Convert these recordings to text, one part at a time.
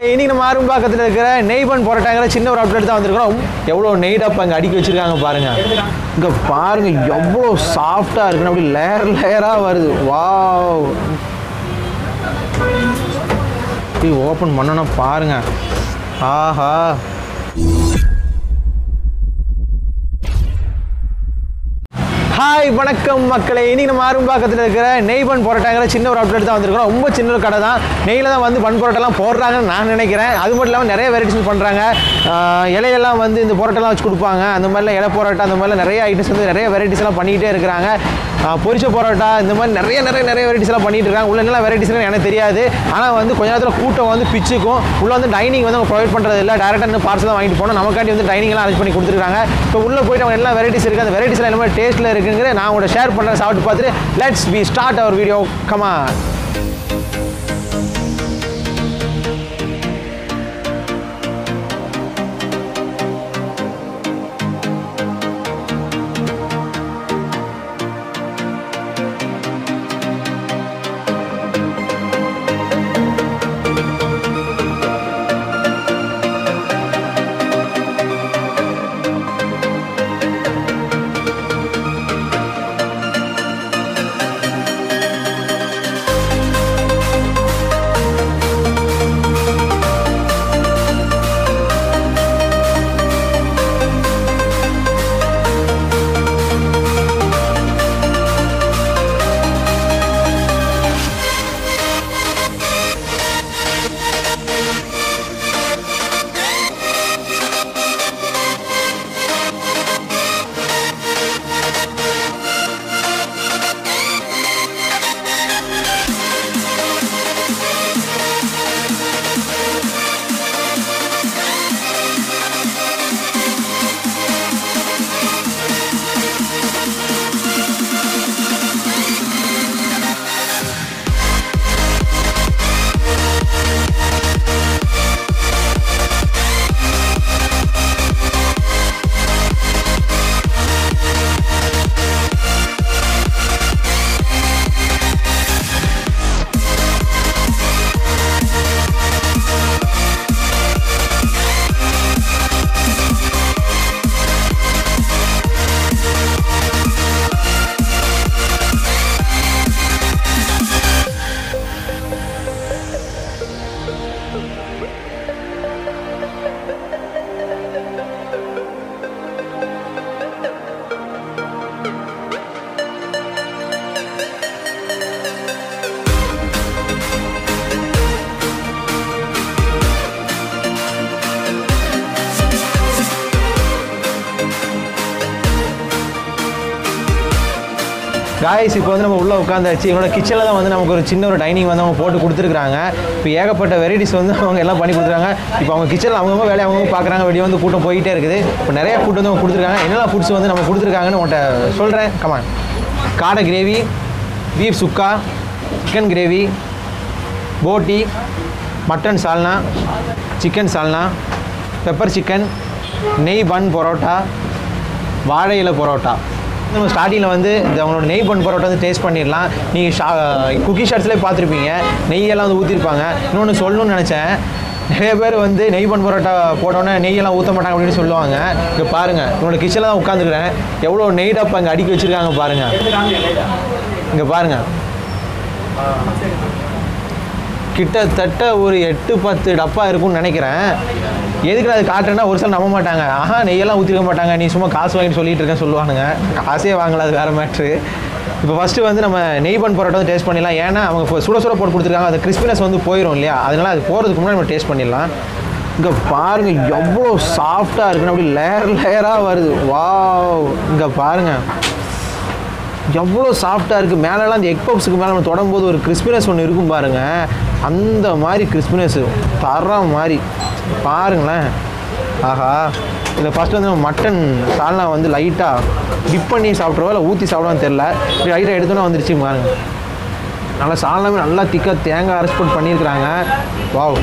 இன்னைக்கு நம்ம ஆரம்பாக்கத்தில் இருக்கிற நெய்பன் பரோட்டாங்கிற சின்ன ஒரு அவுட்லெட் தான் வந்திருக்கிறோம் எவ்வளோ நெய்ட் அப் அங்கே அடுக்கி வச்சிருக்காங்க பாருங்க இங்கே பாருங்க எவ்வளோ சாஃப்டாக இருக்குன்னு அப்படி லேயர் லேயராக வருது வாவ் போய் ஓப்பன் பண்ணணும் பாருங்க ஆஹா ஹாய் வணக்கம் மக்களே இன்னைக்கு நம்ம ஆரம்பாக்கத்தில் இருக்கிற நெய் பன் பரோட்டாங்கிற சின்ன ஒரு அவுட்லெட் தான் வந்திருக்கிறோம் ரொம்ப சின்ன ஒரு கடை தான் நெய்யில் தான் வந்து பன் பரோட்டாலாம் போடுறாங்கன்னு நான் நினைக்கிறேன் அது மட்டும் இல்லாமல் நிறைய வெரைட்டிஸ் பண்ணுறாங்க ஆஹ் இலையெல்லாம் வந்து இந்த பரோட்டாலாம் வச்சு கொடுப்பாங்க அந்த மாதிரிலாம் இலை பரோட்டா அந்த மாதிரிலாம் நிறைய ஐட்டம்ஸ் வந்து நிறைய வெரைட்டிஸ் எல்லாம் பண்ணிக்கிட்டே இருக்கிறாங்க ஆஹ் பொரிச்ச பரோட்டா இந்த மாதிரி நிறைய நிறைய நிறைய வெரைட்டிஸ் எல்லாம் பண்ணிட்டு இருக்காங்க உள்ள என்ன வெரைட்டிஸ் எனக்கு தெரியாது ஆனால் வந்து கொஞ்ச நேரத்தில் கூட்டம் வந்து பிச்சுக்கும் உள்ள வந்து டைனிங் வந்து அவங்க ப்ரொவைட் பண்ணுறது இல்லை டேரெக்டாக பார்சல் தான் வாங்கிட்டு போனோம் நமக்காண்டி வந்து டைனிங் எல்லாம் அரேஞ்ச் பண்ணி கொடுத்துருக்காங்க இப்போ உள்ள போயிட்டு அவங்க எல்லாம் வெரைட்டிஸ் இருக்குது அந்த வெரைட்டிஸ்லாம் என்ன மாதிரி டேஸ்ட்டில் இருக்குங்கிற நான் உங்களோட ஷேர் பண்ணுறேன் சாப்பிட்டு பார்த்துட்டு let's be start our video come on guys இப்போ வந்து நம்ம உள்ளே உட்காந்தாச்சு என்னோட கிச்சனில் தான் வந்து நமக்கு ஒரு சின்ன ஒரு டைனிங் வந்து அவங்க போட்டு கொடுத்துருக்காங்க இப்போ ஏகப்பட்ட வெரைட்டிஸ் வந்து அவங்க எல்லாம் பண்ணி கொடுத்துருக்காங்க இப்போ அவங்க கிச்சனில் அவங்கவுங்க வேலையை அவங்கவுங்க பார்க்குறாங்க வெளியே வந்து கூட்டம் போயிட்டே இருக்குது இப்போ நிறைய ஃபுட் வந்து அவங்க கொடுத்துருக்காங்க என்னெல்லாம் ஃபுட்ஸ் வந்து நம்ம கொடுத்துருக்காங்கன்னு உன்கிட்ட சொல்கிறேன் கமான் காடை gravy beef sukka chicken gravy போட்டி mutton salna chicken salna pepper chicken நெய் பன் பரோட்டா வாழை இலை பரோட்டா நம்ம ஸ்டார்டிங்கில் வந்து இந்த அவங்களோட நெய் பன் பரோட்டா வந்து டேஸ்ட் பண்ணிடலாம் நீங்கள் ஷா குக்கி ஷார்ட்ஸ்லேயே பார்த்துருப்பீங்க நெய்யெல்லாம் வந்து ஊற்றிருப்பாங்க இன்னொன்று சொல்லணும்னு நினச்சேன் நிறைய பேர் வந்து நெய் பன் பரோட்டா போட்டோன்னே நெய்யெல்லாம் ஊற்ற மாட்டாங்க அப்படின்னு சொல்லுவாங்க இங்கே பாருங்கள் இவனோட கிச்சனில் தான் உட்காந்துக்கிறேன் எவ்வளோ நெய் டப்பா அங்கே அடுக்கி வச்சுருக்காங்க பாருங்கள் இங்கே பாருங்கள் கிட்டத்தட்ட ஒரு எட்டு பத்து டப்பா இருக்கும்னு நினைக்கிறேன் எதுக்கு அது காட்டுறேன்னா ஒரு சில நம்ப மாட்டாங்க ஆஹா நெய்யெல்லாம் ஊற்றிருக்க மாட்டாங்க நீ சும்மா காசு வாங்கிட்டு சொல்லிட்டு இருக்கேன்னு சொல்லுவானுங்க காசே வாங்கல அது வேறு மேட்ரு இப்போ ஃபஸ்ட்டு வந்து நம்ம நெய் பன் பரோட்டா வந்து டேஸ்ட் பண்ணிடலாம் ஏன்னா அவங்க இப்போ சுட சுட போட்டு கொடுத்துருக்காங்க அந்த கிறிஸ்பினஸ் வந்து போயிடும் இல்லையா அதனால அது போகிறதுக்கு முன்னாடி நம்ம டேஸ்ட் பண்ணிடலாம் இங்கே பாருங்கள் எவ்வளோ சாஃப்டாக இருக்குன்னு அப்படி லேயர் லேயராக வருது வாவ் இங்கே பாருங்கள் எவ்வளோ சாஃப்டாக இருக்குது மேலெல்லாம் அந்த எக் பப்ஸுக்கு மேலே நம்ம தொடரும்போது ஒரு கிறிஸ்பினஸ் ஒன்று இருக்கும் பாருங்கள் அந்த மாதிரி கிறிஸ்பினஸ் தர மாதிரி பாருங்களேன் ஆஹா இதில் ஃபஸ்ட்டு வந்து நம்ம மட்டன் சால்னா வந்து லைட்டாக டிப் பண்ணி சாப்பிட்றவோ இல்லை ஊற்றி சாப்பிடுவான்னு தெரில இப்படி லைட்டாக எடுத்தோன்னே வந்துருச்சு பாருங்க நல்லா சால்னாமே நல்லா திக்காக தேங்காய் அரைச்சி போட்டு பண்ணியிருக்கிறாங்க வாவ்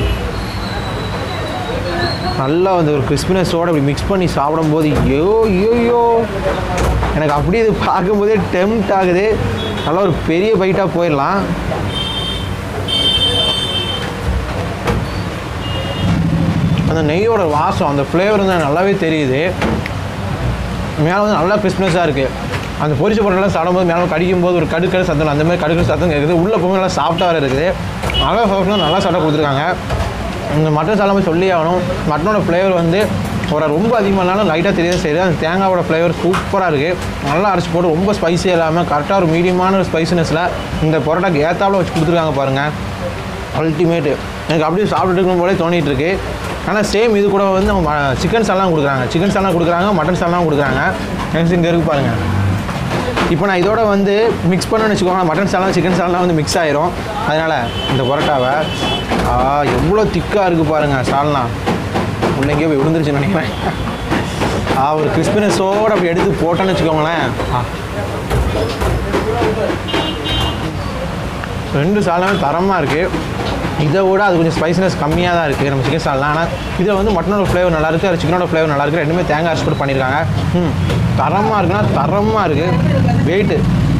நல்லா வந்து ஒரு கிறிஸ்பினஸோடு இப்படி மிக்ஸ் பண்ணி சாப்பிடும்போது ஐயோ ஐயோ எனக்கு அப்படியே இது பார்க்கும்போதே டெம்ட் ஆகுது நல்லா ஒரு பெரிய பைட்டாக போயிடலாம் அந்த நெய்யோட வாசம் அந்த ஃப்ளேவர் வந்து நல்லாவே தெரியுது மேலே வந்து நல்லா கிறிஸ்மஸாக இருக்குது அந்த பொரிச்ச பொருளெல்லாம் சாப்பிடும்போது மேலே கடிக்கும் போது ஒரு கடுக்கடு சத்தம் அந்த மாதிரி கடுக்கடு சத்தம் கேட்குது உள்ளே போகும்போது நல்லா சாஃப்டாக வேறு இருக்குது நல்லா சாப்பிட்டு நல்லா சாப்பிட்டா கொடுத்துருக்காங்க இந்த மட்டன் சாலமே சொல்லி ஆகணும் மட்டனோட ஃப்ளேவர் வந்து ஒரு ரொம்ப அதிகமாக இல்லாமல் லைட்டாக தெரிய செய்யுது அந்த தேங்காவோட ஃப்ளேவர் சூப்பராக இருக்குது நல்லா அரைச்சி போட்டு ரொம்ப ஸ்பைசி இல்லாமல் கரெக்டாக ஒரு மீடியமான ஒரு ஸ்பைசினஸில் இந்த பரோட்டாக்கு ஏத்தாப்புல வச்சு கொடுத்துருக்காங்க பாருங்கள் அல்டிமேட்டு எனக்கு அப்படியே சாப்பிட்டுட்டு இருக்கும் போலே தோணிட்டு இருக்கு ஆனால் சேம் இது கூட வந்து அவங்க சிக்கன் சாலாம் கொடுக்குறாங்க சிக்கன் சாலாம் கொடுக்குறாங்க மட்டன் சாலாம் கொடுக்குறாங்க நெக்ஸ்ட் இங்கே இருக்கு பாருங்கள் இப்போ நான் இதோட வந்து மிக்ஸ் பண்ணணும்னு வச்சுக்கோங்க மட்டன் சாலாம் சிக்கன் சாலாம் வந்து மிக்ஸ் ஆயிரும் அதனால் இந்த பரோட்டாவை ஆ எவ்வளோ திக்காக இருக்குது பாருங்கள் சால்னா உள்ள எங்கேயோ போய் விழுந்துருச்சுன்னு நினைக்கிறேன் ஆ ஒரு கிறிஸ்பினஸோடு அப்படி எடுத்து போட்டோன்னு வச்சுக்கோங்களேன் ஆ ரெண்டு சாலாமே தரமாக இருக்குது இதை விட அது கொஞ்சம் ஸ்பைசினஸ் கம்மியாக தான் இருக்குது நம்ம சிக்கன் சால்லாம் ஆனால் இதில் வந்து மட்டனோட ஃப்ளேவர் நல்லா இருக்குது அது சிக்கனோட ஃப்ளேவர் நல்லா இருக்குது ரெண்டுமே தேங்காய் அரைச்சி போட்டு பண்ணியிருக்காங்க ம் தரமாக இருக்குன்னா தரமாக இருக்குது வெயிட்டு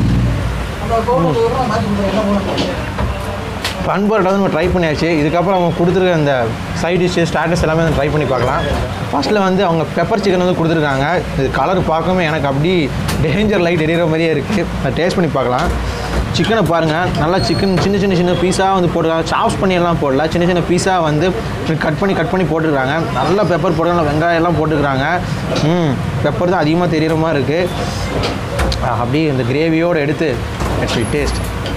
ஃபன் பரோட்டா வந்து நம்ம ட்ரை பண்ணியாச்சு இதுக்கப்புறம் அவங்க கொடுத்துருக்க அந்த சைட் டிஷ்ஷு ஸ்டாட்டஸ் எல்லாமே ட்ரை பண்ணி பார்க்கலாம் ஃபர்ஸ்ட்டில் வந்து அவங்க பெப்பர் சிக்கன் வந்து கொடுத்துருக்காங்க இது கலர் பார்க்கவே எனக்கு அப்படி டேஞ்சர் லைட் எரியிற மாதிரியே இருக்குது அதை டேஸ்ட் பண்ணி பார்க்கலாம் சிக்கனை பாருங்கள் நல்லா சிக்கன் சின்ன சின்ன சின்ன பீஸாக வந்து போட்டுருக்காங்க சாப்ஸ் பண்ணி எல்லாம் போடல சின்ன சின்ன பீஸாக வந்து கட் பண்ணி கட் பண்ணி போட்டுருக்காங்க நல்லா பெப்பர் போட்டு நல்லா வெங்காயம் எல்லாம் போட்டுருக்காங்க ம் பெப்பர் தான் அதிகமாக தெரியுற மாதிரி இருக்குது அப்படியே இந்த கிரேவியோடு எடுத்து டேஸ்ட்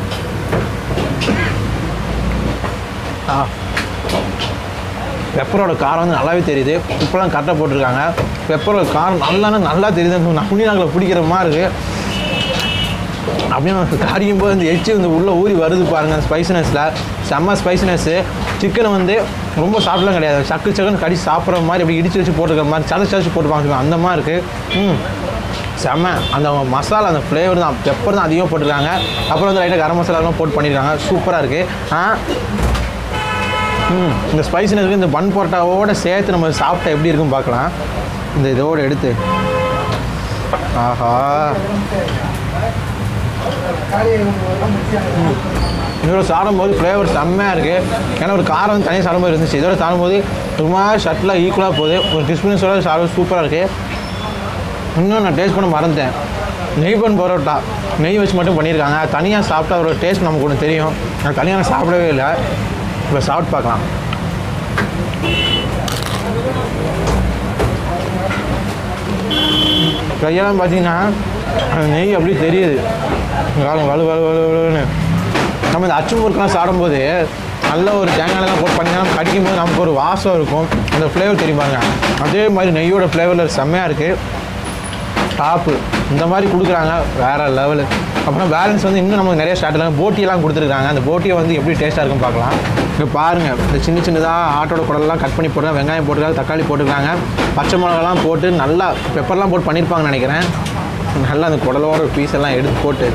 ஆ பெப்பரோட காரம் வந்து நல்லாவே தெரியுது இப்போலாம் கரெக்டாக போட்டிருக்காங்க பெப்பரோட காரம் நல்லானா நல்லா தெரியுது நுனி நாக்கில் பிடிக்கிற மாதிரி இருக்குது அப்படியே நமக்கு கறியும் போது இந்த எச்சி வந்து உள்ளே ஊறி வருது பாருங்கள் ஸ்பைசினஸில் செம்ம ஸ்பைசினஸ்ஸு சிக்கனை வந்து ரொம்ப சாப்பிடலாம் கிடையாது சக்கு சக்குன்னு கடி சாப்பிட்ற மாதிரி இப்படி இடிச்சு வச்சு போட்டுருக்க மாதிரி சதச்சு சதச்சு போட்டுப்பாங்க அந்த மாதிரி இருக்குது ம் செம்ம அந்த மசாலா அந்த ஃப்ளேவர் தான் பெப்பர் தான் அதிகமாக போட்டிருக்காங்க அப்புறம் வந்து லைட்டாக கரம் மசாலாலாம் போட்டு பண்ணியிருக்காங்க சூப்பராக இருக்குது ஆனால் ம் இந்த ஸ்பைசினஸ்க்கு இந்த பன் பரோட்டாவோட சேர்த்து நம்ம சாப்பிட்டா எப்படி இருக்கும் பார்க்கலாம் இந்த இதோட எடுத்து ஆஹா இதோட சாப்பிடும்போது ஃப்ளேவர் செம்மையாக இருக்குது ஏன்னா ஒரு காரம் வந்து தனியாக சாப்பிடும்போது இருந்துச்சு இதோட சாப்பிடும்போது ஒரு மாதிரி ஷர்ட்லாம் ஈக்குவலாக போகுது ஒரு கிறிஸ்பினஸோட சாப்பிட சூப்பராக இருக்குது இன்னும் நான் டேஸ்ட் பண்ண மறந்தேன் நெய் பன் பரோட்டா நெய் வச்சு மட்டும் பண்ணியிருக்காங்க தனியாக சாப்பிட்டா ஒரு டேஸ்ட் நமக்கு ஒன்று தெரியும் நான் தனியாக நான் சாப்பிடவே இல்லை இப்போ சாப்பிட்டு பார்க்கலாம் கையெல்லாம் பார்த்தீங்கன்னா அந்த நெய் அப்படியே தெரியுது காலம் வலு வலு வலு வலுன்னு நம்ம இந்த அச்சு முறுக்கெல்லாம் சாப்பிடும்போது நல்ல ஒரு தேங்காயெல்லாம் போட்டு பண்ணிங்கன்னா கடிக்கும் போது நமக்கு ஒரு வாசம் இருக்கும் அந்த ஃப்ளேவர் தெரியும் பாருங்க அதே மாதிரி நெய்யோட ஃப்ளேவரில் செம்மையாக இருக்குது டாப்பு இந்த மாதிரி கொடுக்குறாங்க வேறு லெவலு அப்புறம் பேலன்ஸ் வந்து இன்னும் நமக்கு நிறைய ஸ்டார்ட் போட்டியெல்லாம் கொடுத்துருக்காங்க அந்த போட்டியை வந்து எப்படி டேஸ்ட்டாக இருக்குன்னு பார்க்கலாம் இப்போ பாருங்கள் இந்த சின்ன சின்னதாக ஆட்டோட குடல்லாம் கட் பண்ணி போட்டுருக்காங்க வெங்காயம் போட்டுருக்காங்க தக்காளி போட்டுருக்காங்க பச்சை மிளகாலாம் போட்டு நல்லா பெப்பர்லாம் போட்டு பண்ணியிருப்பாங்கன்னு நினைக்கிறேன் நல்லா அந்த குடலோட பீஸ் எல்லாம் எடுத்து போட்டு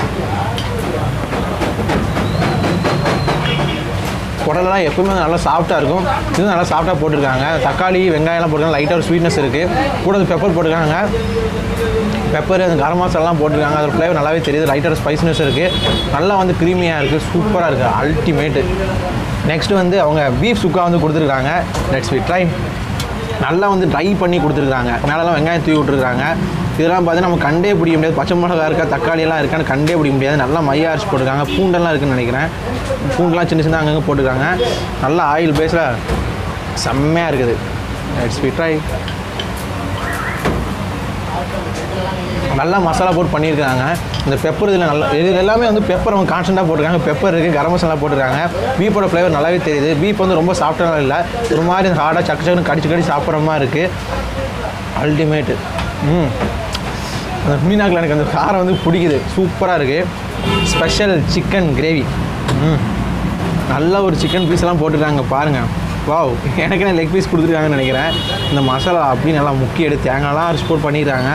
குடலெல்லாம் எப்பவுமே நல்லா சாஃப்டாக இருக்கும் இதுவும் நல்லா சாஃப்டாக போட்டிருக்காங்க தக்காளி வெங்காயம்லாம் போட்டிருக்காங்க லைட்டாக ஒரு ஸ்வீட்னஸ் இருக்குது கூட வந்து பெப்பர் போட்டிருக்காங்க பெப்பர் அந்த கரம் மசாலாலாம் போட்டிருக்காங்க அதோட ஃப்ளேவர் நல்லாவே தெரியுது லைட்டாக ஸ்பைஸ்னஸ் இருக்குது நல்லா வந்து க்ரீமியாக இருக்குது சூப்பராக இருக்குது அல்டிமேட்டு நெக்ஸ்ட் வந்து அவங்க பீஃப் சுக்கா வந்து கொடுத்துருக்காங்க லெட்ஸ் வி ட்ரை நல்லா வந்து ட்ரை பண்ணி கொடுத்துருக்காங்க மேலெல்லாம் வெங்காயம் தூவி விட்டுருக்காங்க இதெல்லாம் பார்த்தீங்கன்னா நம்ம கண்டே பிடிக்க முடியாது பச்சை மிளகா இருக்கா தக்காளி எல்லாம் இருக்கான்னு கண்டே பிடிக்க முடியாது நல்லா மையா அரைச்சி போட்டிருக்காங்க பூண்டெல்லாம் இருக்குன்னு நினைக்கிறேன் பூண்டெல்லாம் சின்ன சின்ன அங்கங்கே போட்டிருக்காங்க நல்லா ஆயில் பேஸில் செம்மையாக இருக்குது லெட்ஸ் வி ட்ரை நல்லா மசாலா போட்டு பண்ணியிருக்காங்க இந்த பெப்பர் இதில் நல்லா இது எல்லாமே வந்து பெப்பர் அவங்க கான்ஸ்டண்ட்டாக போட்டிருக்காங்க பெப்பர் இருக்குது கரம் மசாலா போட்டிருக்காங்க பீஃபோட ஃப்ளேவர் நல்லாவே தெரியுது பீஃப் வந்து ரொம்ப சாஃப்டாக இல்லை ஒரு மாதிரி ஹார்டாக சக்கு சக்குன்னு கடிச்சு கடிச்சு சாப்பிட்ற மாதிரி இருக்குது அல்டிமேட்டு ம் அந்த மீனாக்கில் எனக்கு அந்த காரம் வந்து பிடிக்குது சூப்பராக இருக்குது ஸ்பெஷல் சிக்கன் கிரேவி ம் நல்ல ஒரு சிக்கன் பீஸ் எல்லாம் போட்டுருக்காங்க பாருங்கள் வாவ் எனக்கு லெக் பீஸ் கொடுத்துருக்காங்கன்னு நினைக்கிறேன் இந்த மசாலா அப்படி நல்லா முக்கி எடுத்து தேங்காய்லாம் அரைச்சி போட்டு பண்ணிடுறாங்க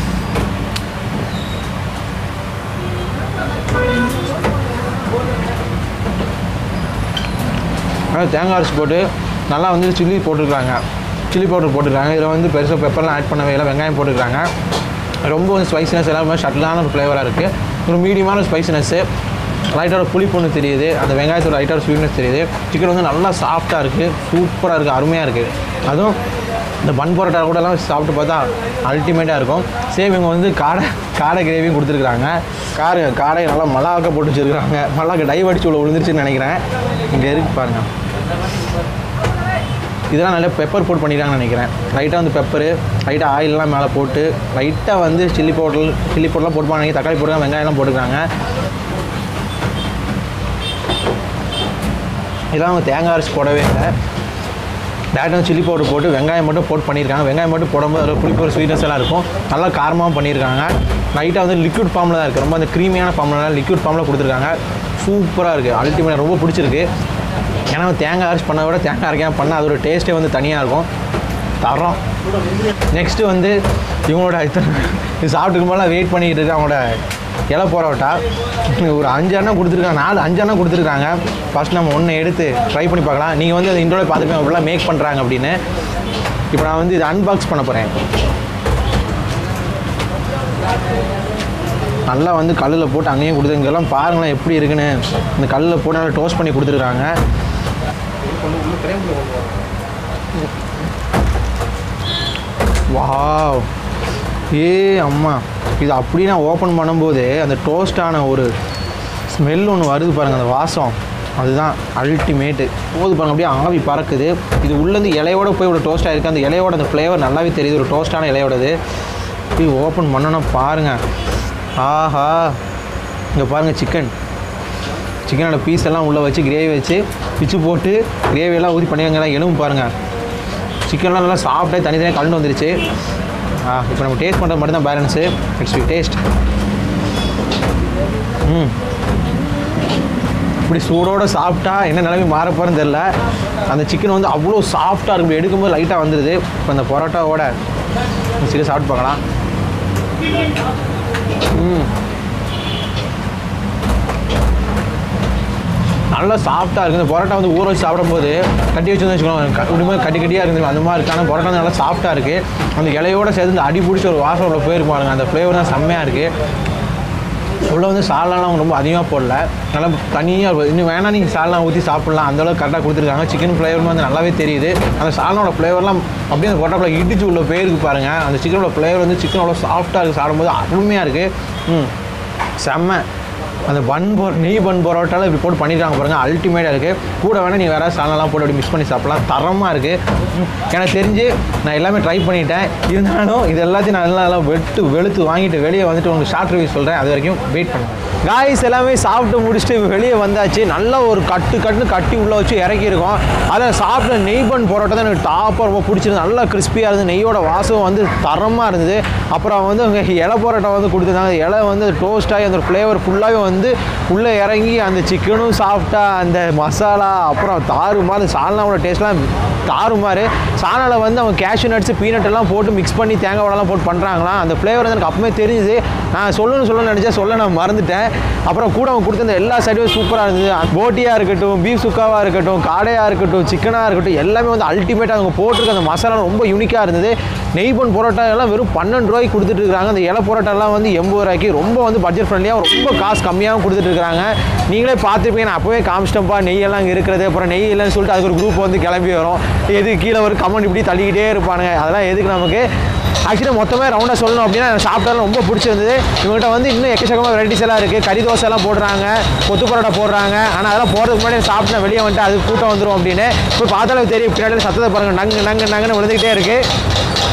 ஆனால் தேங்காய் அரைச்சி போட்டு நல்லா வந்து சில்லி போட்டிருக்காங்க சில்லி பவுடர் போட்டிருக்காங்க இதில் வந்து பெருசாக பெப்பர்லாம் ஆட் பண்ணவே இல்லை வெங்காயம் போட்டிருக்காங்க ரொம்ப வந்து ஸ்பைசினஸ் எல்லாமே ஷட்டிலான ஒரு ஃப்ளேவராக இருக்குது ஒரு மீடியமான ஸ்பைசினஸ்ஸு லைட்டாக ஒரு புளிப்பு ஒன்று தெரியுது அந்த வெங்காயத்தோட லைட்டாக ஒரு ஸ்வீட்னஸ் தெரியுது சிக்கன் வந்து நல்லா சாஃப்டாக இருக்குது சூப்பராக இருக்குது அருமையாக இருக்குது அதுவும் இந்த பன் பரோட்டா கூடலாம் சாப்பிட்டு பார்த்தா அல்டிமேட்டாக இருக்கும் சேம் இவங்க வந்து காடை காடை கிரேவியும் கொடுத்துருக்குறாங்க காரு காடை நல்லா மலாக்க போட்டு வச்சுருக்காங்க மலாக்க டைவ் அடிச்சு உள்ள விழுந்துருச்சுன்னு நினைக்கிறேன் இங்கே இருக்கு பாருங்கள் இதெல்லாம் நல்லா பெப்பர் போட் பண்ணிடுறாங்கன்னு நினைக்கிறேன் லைட்டாக வந்து பெப்பரு லைட்டாக ஆயிலெலாம் மேலே போட்டு லைட்டாக வந்து சில்லி பவுடர் சில்லி பவுடர்லாம் போட்டுப்பாங்க தக்காளி போட்டு வெங்காயம்லாம் போட்டுருக்காங்க இதெல்லாம் அவங்க தேங்காய் அரைச்சி போடவே இல்லை டேரக்டாக சில்லி பவுடர் போட்டு வெங்காயம் மட்டும் போட்டு பண்ணியிருக்காங்க வெங்காயம் மட்டும் போடும்போது அதில் புளிப்பு ஸ்வீட்னஸ் எல்லாம் இருக்கும் நல்லா காரமாகவும் பண்ணியிருக்காங்க லைட்டாக வந்து லிக்விட் ஃபார்மில் தான் இருக்குது ரொம்ப அந்த க்ரீமியான ஃபார்மில் லிக்விட் ஃபார்மில் கொடுத்துருக்காங்க சூப்பராக இருக்குது அல்டிமேட் ரொம்ப பிடிச்சிருக்கு ஏன்னா தேங்காய் அரைச்சி பண்ணதை விட தேங்காய் அரைக்காம பண்ணால் அதோட டேஸ்ட்டே வந்து தனியாக இருக்கும் தரோம் நெக்ஸ்ட்டு வந்து இவங்களோட இத்தனை இது சாப்பிட்டுக்கு மேலே வெயிட் பண்ணிக்கிட்டு இருக்கு அவங்களோட இலை பரோட்டா ஒரு அஞ்சு எண்ணம் கொடுத்துருக்காங்க நாலு அஞ்சு எண்ணம் கொடுத்துருக்காங்க ஃபஸ்ட் நம்ம ஒன்று எடுத்து ட்ரை பண்ணி பார்க்கலாம் நீங்கள் வந்து அதை இன்ட்ரோல பார்த்துருப்பீங்க அப்படிலாம் மேக் பண்ணுறாங்க அப்படின்னு இப்போ நான் வந்து இதை அன்பாக்ஸ் பண்ண போகிறேன் நல்லா வந்து கல்லில் போட்டு அங்கேயும் கொடுத்து இங்கெல்லாம் பாருங்களேன் எப்படி இருக்குன்னு இந்த கல்லில் போட்டு நல்லா டோஸ்ட் பண்ணி கொடுத்துருக்காங்க வாவ் ஏ அம்மா இது அப்படியே நான் ஓப்பன் பண்ணும்போது அந்த டோஸ்டான ஒரு ஸ்மெல் ஒன்று வருது பாருங்கள் அந்த வாசம் அதுதான் அல்டிமேட்டு போது பாருங்க அப்படியே ஆவி பறக்குது இது உள்ளேருந்து இலையோட போய் ஒரு டோஸ்ட்டாக இருக்குது அந்த இலையோட அந்த ஃப்ளேவர் நல்லாவே தெரியுது ஒரு டோஸ்டான இலையோடது இப்படி ஓப்பன் பண்ணணும் பாருங்கள் ஆஹா இங்கே பாருங்கள் சிக்கன் சிக்கனோட பீஸ் எல்லாம் உள்ளே வச்சு கிரேவி வச்சு பிச்சு போட்டு கிரேவியெல்லாம் ஊற்றி பண்ணிவாங்க எலும்பு பாருங்கள் சிக்கன்லாம் நல்லா சாப்பிட்டே தனித்தனியாக கலந்து வந்துருச்சு ஆ இப்போ நம்ம டேஸ்ட் பண்ணுறது மட்டும் தான் பேலன்ஸு இட்ஸ் டேஸ்ட் ம் இப்படி சூடோடு சாப்பிட்டா என்ன நிலைமை மாற போகிறேன்னு தெரில அந்த சிக்கன் வந்து அவ்வளோ சாஃப்டாக இருக்கும் இப்படி எடுக்கும்போது லைட்டாக வந்துடுது இப்போ அந்த பரோட்டாவோட சரி சாப்பிட்டு பார்க்கலாம் ம் நல்லா சாஃப்டாக இருக்குது இந்த பரோட்டா வந்து ஊற வச்சு சாப்பிடும்போது கட்டி வச்சு வச்சுக்கோங்க இப்படி கட்டி கட்டியாக இருக்குது அந்த மாதிரி இருக்குது ஆனால் பரோட்டா வந்து நல்லா சாஃப்டாக இருக்குது அந்த இலையோட சேர்த்து இந்த அடி பிடிச்ச ஒரு வாசம் உள்ள போயிருப்பாங்க அந்த ஃப்ளேவர் தான் செம்மையாக இருக்குது உள்ள வந்து சால்னாலாம் அவங்க ரொம்ப அதிகமாக போடல நல்லா தனியாக இருக்கும் இன்னும் வேணா நீங்கள் சால்னா ஊற்றி சாப்பிட்லாம் அந்தளவுக்கு கரெக்டாக கொடுத்துருக்காங்க சிக்கன் ஃப்ளேவர் வந்து நல்லாவே தெரியுது அந்த சால்னாவோட ஃப்ளேவர்லாம் அப்படியே அந்த பொட்டாப்பில் இடிச்சு உள்ள போயிருக்கு பாருங்கள் அந்த சிக்கனோட ஃப்ளேவர் வந்து சிக்கன் அவ்வளோ சாஃப்டாக இருக்குது சாப்பிடும்போது அருமையாக இருக்குது ம் செம்ம அந்த பன் போ நெய் பன் பரோட்டாவில் இப்படி போட்டு பண்ணியிருக்காங்க பாருங்கள் அல்டிமேட்டாக இருக்குது கூட வேணால் நீங்கள் வேறு சாலெல்லாம் போட்டு அப்படி மிக்ஸ் பண்ணி சாப்பிடலாம் தரமாக இருக்குது எனக்கு தெரிஞ்சு நான் எல்லாமே ட்ரை பண்ணிட்டேன் இருந்தாலும் இது எல்லாத்தையும் நான் நல்லா நல்லா வெட்டு வெளுத்து வாங்கிட்டு வெளியே வந்துட்டு உங்களுக்கு ஷார்ட் ரிவ்யூ சொல்கிறேன் அது வரைக்கும் வெயிட் பண்ணுங்கள் காய்ஸ் எல்லாமே சாப்பிட்டு முடிச்சுட்டு வெளியே வந்தாச்சு நல்லா ஒரு கட்டு கட்டுன்னு கட்டி உள்ளே வச்சு இறக்கியிருக்கோம் அதை சாப்பிட்ட நெய் பன் பரோட்டா தான் எனக்கு டாப்பாக ரொம்ப பிடிச்சிருந்தது நல்லா கிறிஸ்பியாக இருந்தது நெய்யோட வாசம் வந்து தரமாக இருந்தது அப்புறம் வந்து அவங்க இலை பரோட்டா வந்து கொடுத்துருந்தாங்க இலை வந்து டோஸ்ட் ஆகி அந்த ஃப்ளேவர் ஃபுல்லாகவே வந்து உள்ளே இறங்கி அந்த சிக்கனும் சாப்பிட்டா அந்த மசாலா அப்புறம் தாறுமாறு சால்னாவோட டேஸ்ட்லாம் தாறுமாறு சால்னாவில் வந்து அவங்க கேஷ்யூ நட்ஸ் பீனட் எல்லாம் போட்டு மிக்ஸ் பண்ணி தேங்காய் வடலாம் போட்டு பண்ணுறாங்களாம் அந்த ஃப்ளேவர் வந்து எனக்கு அப்பவே தெரிஞ்சுது நான் சொல்லணும்னு சொல்லணும்னு நினச்சேன் சொல்ல நான் மறந்துட்டேன் அப்புறம் கூட அவங்க கொடுத்த அந்த எல்லா சைடும் சூப்பராக இருந்தது போட்டியாக இருக்கட்டும் பீஃப் சுக்காவாக இருக்கட்டும் காடையாக இருக்கட்டும் சிக்கனாக இருக்கட்டும் எல்லாமே வந்து அல்டிமேட்டாக அவங்க போட்டிருக்க அந்த மசாலா ரொம்ப யூனிக்காக இருந்தது நெய் பன் பரோட்டா எல்லாம் வெறும் பன்னெண்டு ரூபாய்க்கு கொடுத்துட்டு இருக்காங்க அந்த இலை பரோட்டாலாம் வந்து எண்பது ரூபாய்க்கு ரொம்ப வந்து பட்ஜெட் ஃப்ரெண்ட்லியாக ரொம்ப காசு கம்மியாகவும் கொடுத்துட்டு இருக்காங்க நீங்களே பார்த்துருப்பீங்க நான் அப்போவே காமிச்சிட்டேன்ப்பா நெய் எல்லாம் இங்கே இருக்கிறது அப்புறம் நெய் இல்லைன்னு சொல்லிட்டு அதுக்கு ஒரு குரூப் வந்து கிளம்பி வரும் எது கீழே ஒரு கமெண்ட் இப்படி தள்ளிக்கிட்டே இருப்பானுங்க அதெல்லாம் எதுக்கு நமக்கு ஆக்சுவலாக மொத்தமே ரவுண்டாக சொல்லணும் அப்படின்னா எனக்கு சாப்பிட்டாலும் ரொம்ப பிடிச்சிருந்தது இவங்ககிட்ட வந்து இன்னும் எக்கச்சக்கமாக வெரைட்டிஸ் எல்லாம் இருக்குது கறி தோசை எல்லாம் போடுறாங்க கொத்து பரோட்டா போடுறாங்க ஆனால் அதெல்லாம் போகிறதுக்கு முன்னாடி சாப்பிட்டு நான் வெளியே வந்துட்டு அது கூட்டம் வந்துடும் அப்படின்னு இப்போ பார்த்தாலும் தெரியும் பின்னாடி சத்தத்தை பாருங்கள் நங்கு நங்கு நங்குன்னு விழுந்துக்கிட்டே இருக்குது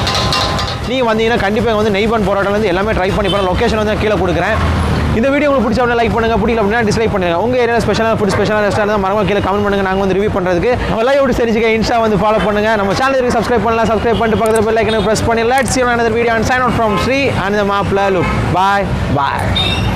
நீங்கள் வந்தீங்கன்னா கண்டிப்பாக வந்து நெய்பன் பரோட்டாலேருந்து எல்லாமே ட்ரை பண்ணி பாருங்க லொக்கேஷன் வந்து நான் கீழே கொடுக்குறேன் இந்த வீடியோ உங்களுக்கு பிடிச்ச உடனே லைக் பண்ணுங்க பிடிக்கல அப்படின்னா டிஸ்லைக் பண்ணுங்க உங்க ஏரியாவில் ஸ்பெஷலாக ஃபுட் ஸ்பெஷலாக ரெஸ்டாரண்ட் மறக்காம கீழே கமெண்ட் பண்ணுங்க நாங்கள் வந்து ரிவ்யூ பண்ணுறதுக்கு எல்லாம் எப்படி தெரிஞ்சுக்க இன்ஸ்டா வந்து ஃபாலோ பண்ணுங்க நம்ம சேனலுக்கு சப்ஸ்கிரைப் பண்ணலாம் சப்ஸ்கிரைப் பண்ணிட்டு பக்கத்தில் பெல் ஐக்கனை ப்ரெஸ் பண்ணி let's you another video and sign out from Shri and the மாப்ல லுக் பாய் பாய்